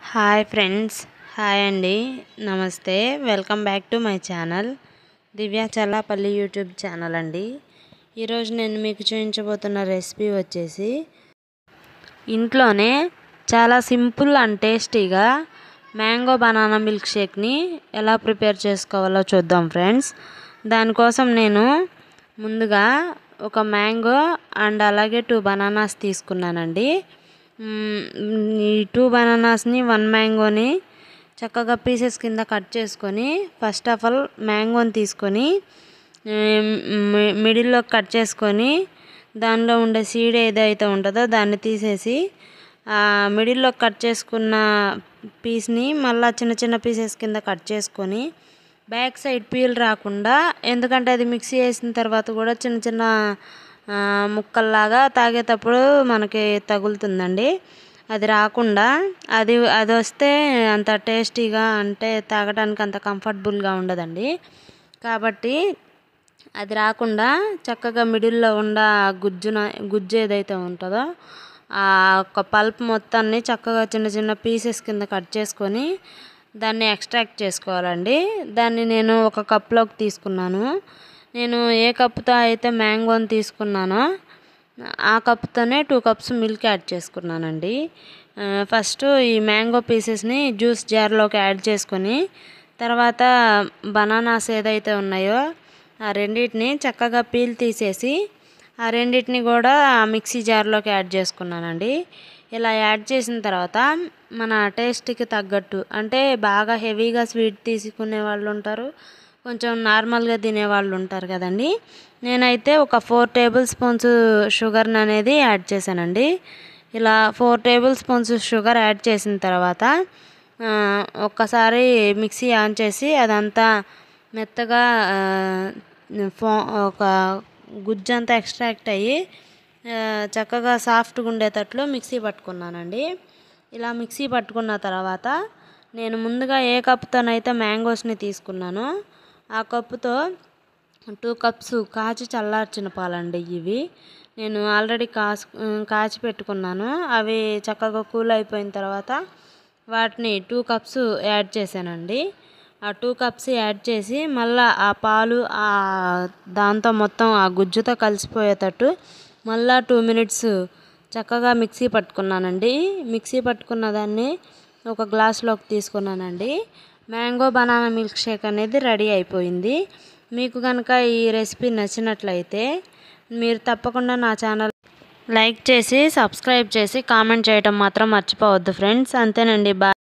hi friends hi అండి నమస్తే welcome back to my channel Divya Challapalli YouTube channel అండి ఈరోజు నేను మీకు చూపించబోతున్న రెసిపీ వచ్చేసి ఇంట్లోనే చాలా సింపుల్ అండ్ టేస్టీగా మ్యాంగో బనానా మిల్క్ షేక్ని ఎలా ప్రిపేర్ చేసుకోవాలో చూద్దాం ఫ్రెండ్స్ దానికోసం నేను ముందుగా ఒక మ్యాంగో అండ్ అలాగే టూ బనానాస్ తీసుకున్నానండి మ్మ్, ఈ టూ బనానాస్ని వన్ మ్యాంగోని చక్కగా పీసెస్ కింద కట్ చేసుకొని ఫస్ట్ ఆఫ్ ఆల్ మ్యాంగోని తీసుకొని మి- మిడిల్లో కట్ చేసుకొని దానిలో ఉండే సీడ్ ఏదైతే ఉంటుందో దాన్ని తీసేసి ఆ మిడిల్లో కట్ చేసుకున్న పీస్ని మళ్ళీ చిన్న చిన్న పీసెస్ కింద కట్ చేసుకొని బ్యాక్ సైడ్ పీల్ రాకుండా ఎందుకంటే అది మిక్సీ వేసిన తర్వాత కూడా చిన్న చిన్న ఆ, ముక్కల్లాగా తాగేటప్పుడు మనకి తగులుతుందండి అది రాకుండా అది అది వస్తే అంత టేస్టీగా అంటే తాగడానికి అంత కంఫర్టబుల్గా ఉండదండి కాబట్టి అది రాకుండా చక్కగా మిడిల్లో ఉన్న గుజ్జున గుజ్జు ఏదైతే ఉంటుందో ఆ ఒక పల్ప్ మొత్తాన్ని చక్కగా చిన్న చిన్న పీసెస్ కింద కట్ చేసుకొని దాన్ని ఎక్స్ట్రాక్ట్ చేసుకోవాలండి దాన్ని నేను ఒక కప్లోకి తీసుకున్నాను నేను ఏ కప్పుతో అయితే మ్యాంగోని తీసుకున్నానో ఆ కప్తోనే టూ కప్స్ మిల్క్ యాడ్ చేసుకున్నానండి ఆ, ఫస్ట్ ఈ మ్యాంగో పీసెస్ని జ్యూస్ జార్లోకి యాడ్ చేసుకొని తర్వాత బనానాస్ ఏదైతే ఉన్నాయో ఆ రెండింటిని చక్కగా పీల్ తీసేసి ఆ రెండింటిని కూడా ఆ మిక్సీ జార్లోకి యాడ్ చేసుకున్నానండి ఇలా యాడ్ చేసిన తర్వాత మన టేస్ట్కి తగ్గట్టు అంటే బాగా హెవీగా స్వీట్ తీసుకునే వాళ్ళు ఉంటారు కొంచెం నార్మల్గా తినే వాళ్ళు ఉంటారు కదండి నేనైతే ఒక ఫోర్ టేబుల్ స్పూన్స్ షుగర్ని అనేది యాడ్ చేశానండి ఇలా four tablespoons sugar add చేసిన తర్వాత ఆ, ఒక్కసారి మిక్సీ ఆన్ చేసి అదంతా మెత్తగా ఆ, ఫో ఒక గుజ్జంతా ఎక్స్ట్రాక్ట్ అయ్యి ఆ, చక్కగా సాఫ్ట్గా ఉండేటట్లు మిక్సీ పట్టుకున్నానండి ఇలా మిక్సీ పట్టుకున్న తర్వాత నేను ముందుగా ఏ కప్తోనైతే మ్యాంగోస్ని తీసుకున్నానో ఆ కప్పుతో టూ కప్స్ కాచి చల్లార్చిన పాలండి ఇవి నేను ఆల్రెడీ కాసు కాచి పెట్టుకున్నాను అవి చక్కగా కూల్ అయిపోయిన తర్వాత వాటిని టూ కప్స్ యాడ్ చేశానండి ఆ టూ కప్స్ యాడ్ చేసి మళ్ళీ ఆ పాలు ఆ దాంతో మొత్తం ఆ గుజ్జుతో కలిసిపోయేటట్టు మళ్ళా టూ మినిట్స్ చక్కగా మిక్సీ పట్టుకున్నానండి మిక్సీ పట్టుకున్న దాన్ని ఒక గ్లాస్లోకి తీసుకున్నానండి మ్యాంగో బనానా మిల్క్ షేక్ అనేది రెడీ అయిపోయింది మీకు కనుక ఈ రెసిపీ నచ్చినట్లయితే మీరు తప్పకుండా నా ఛానల్ లైక్ చేసి సబ్స్క్రైబ్ చేసి కామెంట్ చేయడం మాత్రం మర్చిపోవద్దు ఫ్రెండ్స్ అంతేనండి బాయ్